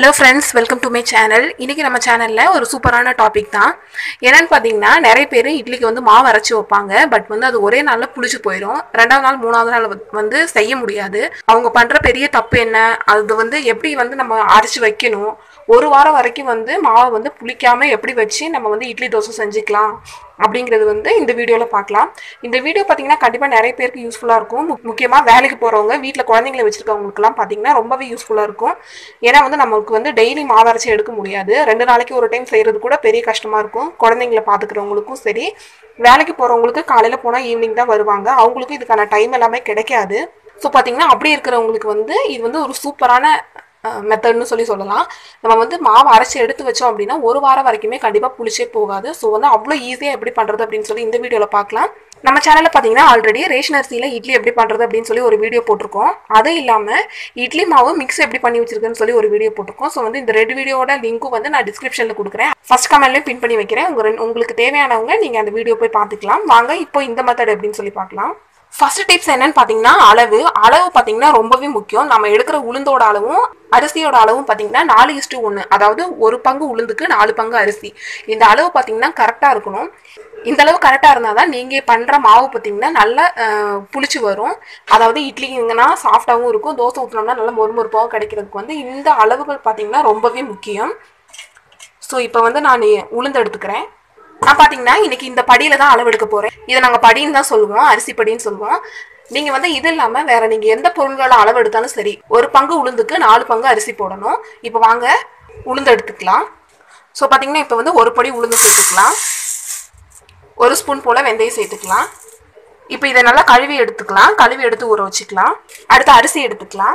hello friends welcome to my channel இன்றைக்கி நம்ம சேனலில் ஒரு சூப்பரான டாபிக் தான் என்னன்னு பார்த்தீங்கன்னா நிறைய பேர் இட்லிக்கு வந்து மாவு அரைச்சி வைப்பாங்க பட் வந்து அது ஒரே நாளில் புளிச்சு போயிடும் ரெண்டாவது நாள் மூணாவது நாள் வந்து- வந்து செய்ய முடியாது அவங்க பண்ணுற பெரிய தப்பு என்ன அது வந்து எப்படி வந்து நம்ம அரைச்சி வைக்கணும் ஒரு வாரம் வரைக்கும் வந்து மாவை வந்து புளிக்காம எப்படி வச்சு நம்ம வந்து இட்லி தோசை செஞ்சுக்கலாம் அப்படிங்கிறது வந்து இந்த வீடியோவில் பார்க்கலாம் இந்த வீடியோ பார்த்தீங்கன்னா கண்டிப்பாக நிறைய பேருக்கு யூஸ்ஃபுல்லாக இருக்கும் முக்கியமாக வேலைக்கு போகிறவங்க வீட்டில் குழந்தைங்களை வச்சுருக்கவங்களுக்குலாம் பார்த்தீங்கன்னா ரொம்பவே யூஸ்ஃபுல்லாக இருக்கும் ஏன்னா வந்து நமக்கு வந்து டெய்லி மாவு அரைச்சி எடுக்க முடியாது ரெண்டு நாளைக்கு ஒரு டைம் செய்கிறது கூட பெரிய கஷ்டமாக இருக்கும் குழந்தைங்களை பார்த்துக்கிறவங்களுக்கும் சரி வேலைக்கு போகிறவங்களுக்கு காலையில் போனால் ஈவினிங் தான் வருவாங்க அவங்களுக்கும் இதுக்கான டைம் எல்லாமே கிடைக்காது ஸோ பார்த்தீங்கன்னா அப்படி இருக்கிறவங்களுக்கு வந்து இது வந்து ஒரு சூப்பரான மெத்தட்னு சொல்லி சொல்லலாம் நம்ம வந்து மாவு அரைச்சி எடுத்து வச்சோம் அப்படின்னா ஒரு வாரம் வரைக்குமே கண்டிப்பாக புளிச்சே போகாது ஸோ வந்து அவ்வளோ ஈஸியாக எப்படி பண்ணுறது அப்படின்னு சொல்லி இந்த வீடியோவில் பார்க்கலாம் நம்ம சேனலில் பார்த்தீங்கன்னா ஆல்ரெடி ரேஷன் அரிசியில் இட்லி எப்படி பண்ணுறது அப்படின்னு சொல்லி ஒரு வீடியோ போட்டிருக்கோம் அது இல்லாமல் இட்லி மாவு மிக்ஸ் எப்படி பண்ணி வச்சிருக்குன்னு சொல்லி ஒரு வீடியோ போட்டிருக்கோம் ஸோ வந்து இந்த ரெண்டு வீடியோட லிங்க்கும் வந்து நான் டிஸ்கிரிப்ஷனில் கொடுக்குறேன் ஃபர்ஸ்ட் கமெண்ட்லேயும் பின் பண்ணி வைக்கிறேன் உங்க ரெண்டு- உங்களுக்கு தேவையானவங்க நீங்கள் அந்த வீடியோ போய் பார்த்துக்கலாம் வாங்க இப்போ இந்த மெத்தட் எப்படின்னு சொல்லி பார்க்கலாம் ஃபர்ஸ்ட் டிப்ஸ் என்னன்னு பார்த்தீங்கன்னா அளவு அளவு பார்த்தீங்கன்னா ரொம்பவே முக்கியம் நம்ம எடுக்கிற உளுந்தோட அளவும் அரிசியோட அளவும் பார்த்தீங்கன்னா நாலு இஸ்டு ஒன்று அதாவது ஒரு பங்கு உளுந்துக்கு நாலு பங்கு அரிசி இந்த அளவு பார்த்தீங்கன்னா கரெக்டாக இருக்கணும் இந்த அளவு கரெக்டாக இருந்தால் தான் நீங்கள் பண்ணுற மாவு பார்த்தீங்கன்னா நல்லா அஹ், புளிச்சு வரும் அதாவது இட்லிங்கன்னா சாஃப்டாகவும் இருக்கும் தோசை ஊற்றினோம்னா நல்லா மொறுமொறுப்பாகவும் கிடைக்கிறதுக்கு வந்து இந்த அளவுகள் பார்த்தீங்கன்னா ரொம்பவே முக்கியம் ஸோ இப்போ வந்து நான் உளுந்து எடுத்துக்கிறேன் நான் பார்த்தீங்கன்னா இன்னைக்கு இந்த படியில தான் அளவு எடுக்க போறேன் இதை நாங்கள் படின்னு தான் சொல்லுவோம் அரிசி படின்னு சொல்லுவோம் நீங்க வந்து இது இல்லாம வேற நீங்க எந்த பொருள்களை அளவு எடுத்தாலும் சரி ஒரு பங்கு உளுந்துக்கு நாலு பங்கு அரிசி போடணும் இப்போ வாங்க உளுந்து எடுத்துக்கலாம் ஸோ பார்த்தீங்கன்னா இப்போ வந்து ஒரு படி உளுந்து சேர்த்துக்கலாம் ஒரு ஸ்பூன் போல வெந்தயம் சேர்த்துக்கலாம் இப்போ இதை நல்லா கழுவி எடுத்துக்கலாம் கழுவி எடுத்து ஊற வச்சுக்கலாம் அடுத்து அரிசி எடுத்துக்கலாம்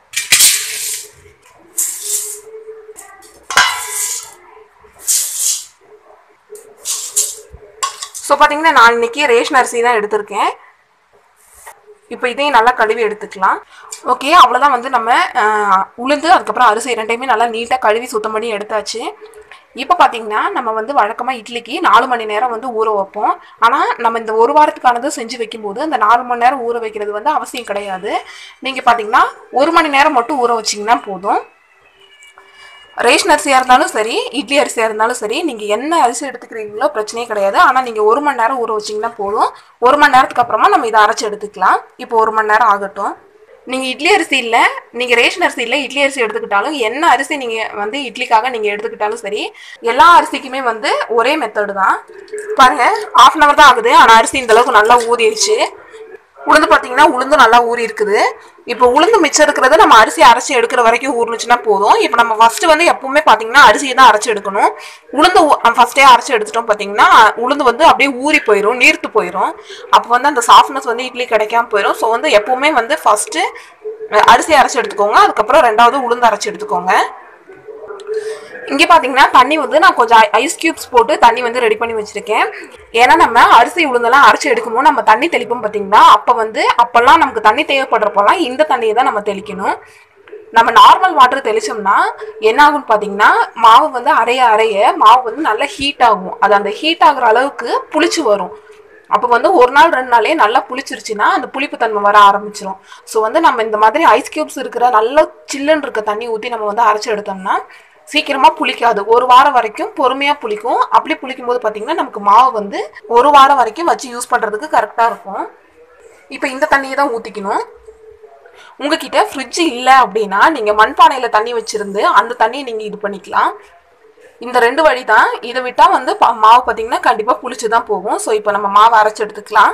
ஸோ பார்த்தீங்கன்னா நான் இன்னைக்கு ரேஷன் அரிசி தான் எடுத்திருக்கேன் இப்போ இதையும் நல்லா கழுவி எடுத்துக்கலாம் ஓகே அவ்வளோதான் வந்து நம்ம ஆஹ், உளுந்து அதுக்கப்புறம் அரிசி ரெண்டையுமே நல்லா நீட்டாக கழுவி சுத்தம் பண்ணி எடுத்தாச்சு இப்போ பார்த்தீங்கன்னா நம்ம வந்து வழக்கமாக இட்லிக்கு நாலு மணி நேரம் வந்து ஊற வைப்போம் ஆனால் நம்ம இந்த ஒரு வாரத்துக்கானது செஞ்சு வைக்கும்போது அந்த நாலு மணி நேரம் ஊற வைக்கிறது வந்து அவசியம் கிடையாது நீங்கள் பார்த்தீங்கன்னா ஒரு மணி நேரம் மட்டும் ஊற வச்சிங்கன்னா போதும் ரேஷன் அரிசியாக இருந்தாலும் சரி இட்லி அரிசியாக இருந்தாலும் சரி நீங்கள் என்ன அரிசி எடுத்துக்கிறீங்களோ பிரச்சனையே கிடையாது ஆனால் நீங்கள் ஒரு மணி நேரம் ஊற வச்சிங்கன்னா போதும் ஒரு மணி நேரத்துக்கு அப்புறமா நம்ம இதை அரைச்சி எடுத்துக்கலாம் இப்போ ஒரு மணி நேரம் ஆகட்டும் நீங்கள் இட்லி அரிசி இல்லை நீங்கள் ரேஷன் அரிசி இல்லை இட்லி அரிசி எடுத்துக்கிட்டாலும் என்ன அரிசி நீங்கள் வந்து இட்லிக்காக நீங்கள் எடுத்துக்கிட்டாலும் சரி எல்லா அரிசிக்குமே வந்து ஒரே மெத்தடு தான் பாருங்க ஆஃப் அன் ஹவர் தான் ஆகுது ஆனால் அரிசி இந்த அளவுக்கு நல்லா ஊறிடுச்சு உளுந்து பார்த்தீங்கன்னா உளுந்து நல்லா ஊறி இருக்குது இப்போ உளுந்து மிச்சம் இருக்கிறத நம்ம அரிசி அரைச்சி எடுக்கிற வரைக்கும் ஊறுனுச்சுன்னா போதும் இப்போ நம்ம ஃபர்ஸ்ட் வந்து எப்பவுமே பார்த்தீங்கன்னா அரிசியை தான் அரைச்சி எடுக்கணும் உளுந்து ஃபர்ஸ்டே அரைச்சி எடுத்துட்டோம் பார்த்தீங்கன்னா உளுந்து வந்து அப்படியே ஊறி போயிடும் நீர்த்து போயிடும் அப்போ வந்து அந்த சாஃப்ட்னஸ் வந்து இட்லி கிடைக்காம போயிடும் ஸோ வந்து எப்பவுமே வந்து ஃபர்ஸ்ட் அரிசி அரைச்சி எடுத்துக்கோங்க அதுக்கப்புறம் ரெண்டாவது உளுந்து அரைச்சி எடுத்துக்கோங்க இங்கே பார்த்தீங்கன்னா தண்ணி வந்து நான் கொஞ்சம் ஐஸ் கியூப்ஸ் போட்டு தண்ணி வந்து ரெடி பண்ணி வச்சிருக்கேன் ஏன்னா நம்ம அரிசி உளுந்தெல்லாம் அரைச்சி எடுக்கும்போது நம்ம தண்ணி தெளிப்போம் பார்த்தீங்களா அப்போ வந்து அப்போல்லாம் நமக்கு தண்ணி தேவைப்படுறப்போலாம் இந்த தண்ணியை தான் நம்ம தெளிக்கணும் நம்ம நார்மல் வாட்டர் தெளிச்சோம்னா என்ன ஆகும்னு பார்த்தீங்கன்னா மாவு வந்து அரைய அரைய மாவு வந்து நல்லா ஹீட் ஆகும் அது அந்த ஹீட் ஆகுற அளவுக்கு புளிச்சு வரும் அப்போ வந்து ஒரு நாள் ரெண்டு நாளே நல்லா புளிச்சிருச்சுன்னா அந்த புளிப்பு தன்மை வர ஆரம்பிச்சிரும் ஸோ வந்து நம்ம இந்த மாதிரி ஐஸ் கியூப்ஸ் இருக்கிற நல்ல சில்லுன்னு இருக்க தண்ணி ஊற்றி நம்ம வந்து அரைச்சி எடுத்தோம்னா சீக்கிரமா புளிக்காது ஒரு வாரம் வரைக்கும் பொறுமையா புளிக்கும் அப்படி புளிக்கும் போது பார்த்தீங்கன்னா நமக்கு மாவு வந்து ஒரு வாரம் வரைக்கும் வச்சு யூஸ் பண்றதுக்கு கரெக்டா இருக்கும் இப்போ இந்த தண்ணியை தான் ஊற்றிக்கணும் உங்ககிட்ட ஃப்ரிட்ஜ் இல்லை அப்படின்னா நீங்கள் மண்பானையில் தண்ணி வச்சிருந்து அந்த தண்ணியை நீங்கள் இது பண்ணிக்கலாம் இந்த ரெண்டு வழி தான் இதை விட்டால் வந்து பா- மாவு பார்த்தீங்கன்னா கண்டிப்பாக புளிச்சு தான் போகும் ஸோ இப்போ நம்ம மாவை அரைச்சி எடுத்துக்கலாம்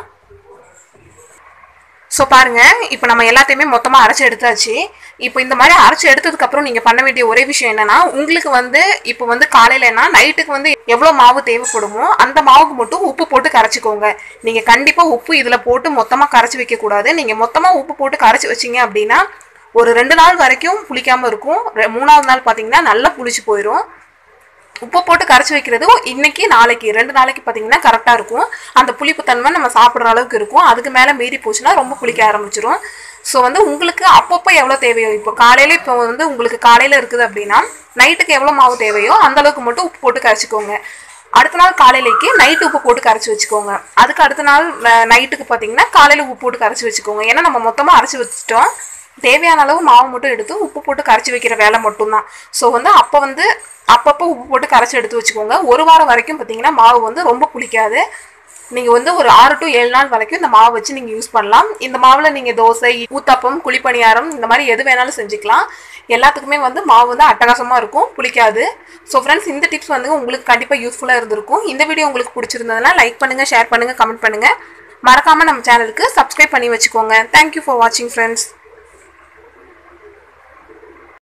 ஸோ பாருங்க இப்போ நம்ம எல்லாத்தையுமே மொத்தமாக அரைச்சி எடுத்தாச்சு இப்போ இந்த மாதிரி அரைச்சி எடுத்ததுக்கப்புறம் நீங்கள் பண்ண வேண்டிய ஒரே விஷயம் என்னன்னா உங்களுக்கு வந்து இப்போ வந்து காலையிலனா நைட்டுக்கு வந்து எவ்வளோ மாவு தேவைப்படுமோ அந்த மாவுக்கு மட்டும் உப்பு போட்டு கரைச்சிக்கோங்க நீங்கள் கண்டிப்பாக உப்பு இதில் போட்டு மொத்தமாக கரைச்சி வைக்கக்கூடாது நீங்கள் மொத்தமாக உப்பு போட்டு கரைச்சி வச்சீங்க அப்படின்னா ஒரு ரெண்டு நாள் வரைக்கும் புளிக்காமல் இருக்கும் ரெ- மூணாவது நாள் பார்த்தீங்கன்னா நல்லா புளிச்சு போயிடும் உப்பு போட்டு கரைச்சி வைக்கிறது இன்னைக்கு நாளைக்கு ரெண்டு நாளைக்கு பார்த்தீங்கன்னா கரெக்டாக இருக்கும் அந்த புளிப்பு தன்மை நம்ம சாப்பிட்ற அளவுக்கு இருக்கும் அதுக்கு மேலே மீறி போச்சுன்னா ரொம்ப புளிக்க ஆரம்பிச்சிரும் ஸோ வந்து உங்களுக்கு அப்பப்போ எவ்வளோ தேவையோ இப்போ காலையில் இப்போ வந்து உங்களுக்கு காலையில் இருக்குது அப்படின்னா நைட்டுக்கு எவ்வளோ மாவு தேவையோ அந்த அளவுக்கு மட்டும் உப்பு போட்டு கரைச்சிக்கோங்க அடுத்த நாள் காலையிலேக்கு நைட்டு உப்பு போட்டு கரைச்சி வச்சுக்கோங்க அதுக்கு அடுத்த நாள் நைட்டுக்கு பார்த்தீங்கன்னா காலையில் உப்பு போட்டு கரைச்சி வச்சுக்கோங்க ஏன்னா நம்ம மொத்தமாக அரைச்சி வச்சுட்டோம் தேவையான அளவு மாவு மட்டும் எடுத்து உப்பு போட்டு கரைச்சி வைக்கிற வேலை மட்டும்தான் ஸோ வந்து அப்போ வந்து அப்பப்போ உப்பு போட்டு கரைச்சி எடுத்து வச்சுக்கோங்க ஒரு வாரம் வரைக்கும் பார்த்தீங்கன்னா மாவு வந்து ரொம்ப புளிக்காது நீங்கள் வந்து ஒரு ஆறு டு ஏழு நாள் வரைக்கும் இந்த மாவு வச்சு நீங்கள் யூஸ் பண்ணலாம் இந்த மாவில் நீங்கள் தோசை ஊத்தாப்பம் குழிப்பணியாரம் இந்த மாதிரி எது வேணாலும் செஞ்சுக்கலாம் எல்லாத்துக்குமே வந்து மாவு வந்து அட்டகாசமாக இருக்கும் புளிக்காது ஸோ ஃப்ரெண்ட்ஸ் இந்த டிப்ஸ் வந்து உங்களுக்கு கண்டிப்பாக யூஸ்ஃபுல்லாக இருந்திருக்கும் இந்த வீடியோ உங்களுக்கு பிடிச்சிருந்ததுன்னா லைக் பண்ணுங்கள் ஷேர் பண்ணுங்கள் கமெண்ட் பண்ணுங்கள் மறக்காமல் நம்ம சேனலுக்கு சப்ஸ்கிரைப் பண்ணி வச்சுக்கோங்க தேங்க்யூ ஃபார் வாட்சிங் ஃப்ரெண்ட்ஸ்